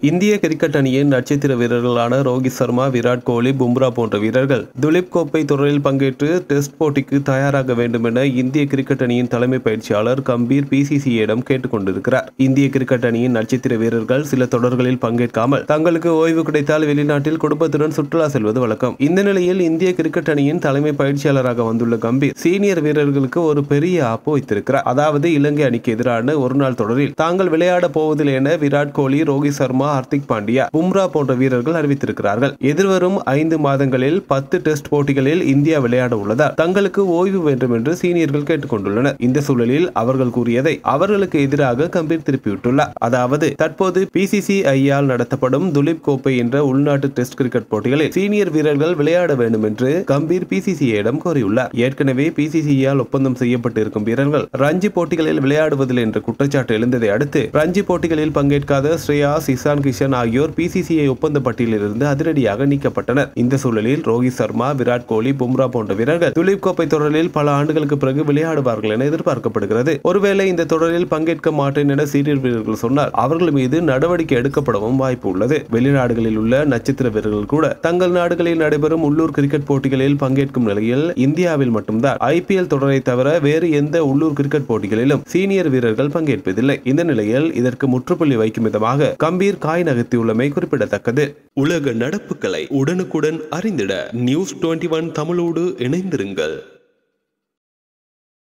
இந்திய கிரிக்கெட் அணியின் நட்சத்திர வீரர்களான ரோஹித் சர்மா விராட் கோலி பும்ரா போன்ற வீரர்கள் துலீப் கோப்பை தொடரில் பங்கேற்று டெஸ்ட் போட்டிக்கு தயாராக வேண்டும் என இந்திய கிரிக்கெட் அணியின் தலைமை பயிற்சியாளர் கம்பீர் பிசிசிஐயிடம் கேட்டுக் கொண்டிருக்கிறார் இந்திய கிரிக்கெட் அணியின் நட்சத்திர வீரர்கள் சில தொடர்களில் பங்கேற்காமல் தங்களுக்கு ஓய்வு கிடைத்தால் வெளிநாட்டில் குடும்பத்துடன் சுற்றுலா செல்வது வழக்கம் இந்த நிலையில் இந்திய கிரிக்கெட் அணியின் தலைமை பயிற்சியாளராக வந்துள்ள கம்பீர் சீனியர் வீரர்களுக்கு ஒரு பெரிய ஆப்பு வைத்திருக்கிறார் அதாவது இலங்கை அணிக்கு எதிரான ஒருநாள் தொடரில் தாங்கள் விளையாட போவதில்லை என விராட் கோலி ரோஹித் சர்மா ஹர்திக் பாண்டியா பும்ரா போன்ற வீரர்கள் அறிவித்திருக்கிறார்கள் எதிர்வரும் ஐந்து மாதங்களில் பத்து டெஸ்ட் போட்டிகளில் இந்தியா விளையாட உள்ளதால் தங்களுக்கு ஓய்வு வேண்டும் என்று சீனியர்கள் கேட்டுக்கொண்டுள்ளனர் இந்த சூழலில் அவர்கள் கூறியதை அவர்களுக்கு எதிராக கம்பீர் திருப்பிவிட்டுள்ளார் அதாவது தற்போது பிசிசிஐயால் நடத்தப்படும் துலீப் கோப்பை என்ற உள்நாட்டு டெஸ்ட் கிரிக்கெட் போட்டிகளில் சீனியர் வீரர்கள் விளையாட வேண்டும் என்று கம்பீர் பிசிசிஐயிடம் கோரியுள்ளார் ஏற்கனவே பிசிசிஐயால் ஒப்பந்தம் செய்யப்பட்டிருக்கும் வீரர்கள் ரஞ்சி போட்டிகளில் விளையாடுவதில்லை என்ற குற்றச்சாட்டு எழுந்ததை அடுத்து ரஞ்சி போட்டிகளில் பங்கேற்காத ஸ்ரேயாஸ் இசான் கிஷன் ஆகியோர் பிசிசிஐ ஒப்பந்த பட்டியலிலிருந்து அதிரடியாக நீக்கப்பட்டனர் இந்த சூழலில் ரோஹித் சர்மா விராட் கோலி பும்ரா போன்ற வீரர்கள் துலீப் கோப்பை தொடரில் பல ஆண்டுகளுக்கு பிறகு விளையாடுவார்கள் என எதிர்பார்க்கப்படுகிறது ஒருவேளை இந்த தொடரில் பங்கேற்க மாட்டேன் என சீனியர் வீரர்கள் சொன்னால் அவர்கள் மீது நடவடிக்கை எடுக்கப்படவும் வாய்ப்பு உள்ளது வெளிநாடுகளில் உள்ள நட்சத்திர வீரர்கள் கூட தங்கள் நாடுகளில் நடைபெறும் உள்ளூர் கிரிக்கெட் போட்டிகளில் பங்கேற்கும் நிலையில் இந்தியாவில் மட்டும்தான் ஐபிஎல் தொடரை தவிர வேறு எந்த உள்ளூர் கிரிக்கெட் போட்டிகளிலும் சீனியர் வீரர்கள் பங்கேற்பதில்லை இந்த நிலையில் இதற்கு முற்றுப்புள்ளி வைக்கும் விதமாக கம்பீர் காய் நகர்த்தியுள்ளமை குறிப்பிடத்தக்கது உலக நடப்புகளை உடனுக்குடன் அறிந்திட நியூஸ் டுவெண்டி ஒன் தமிழோடு இணைந்திருங்கள்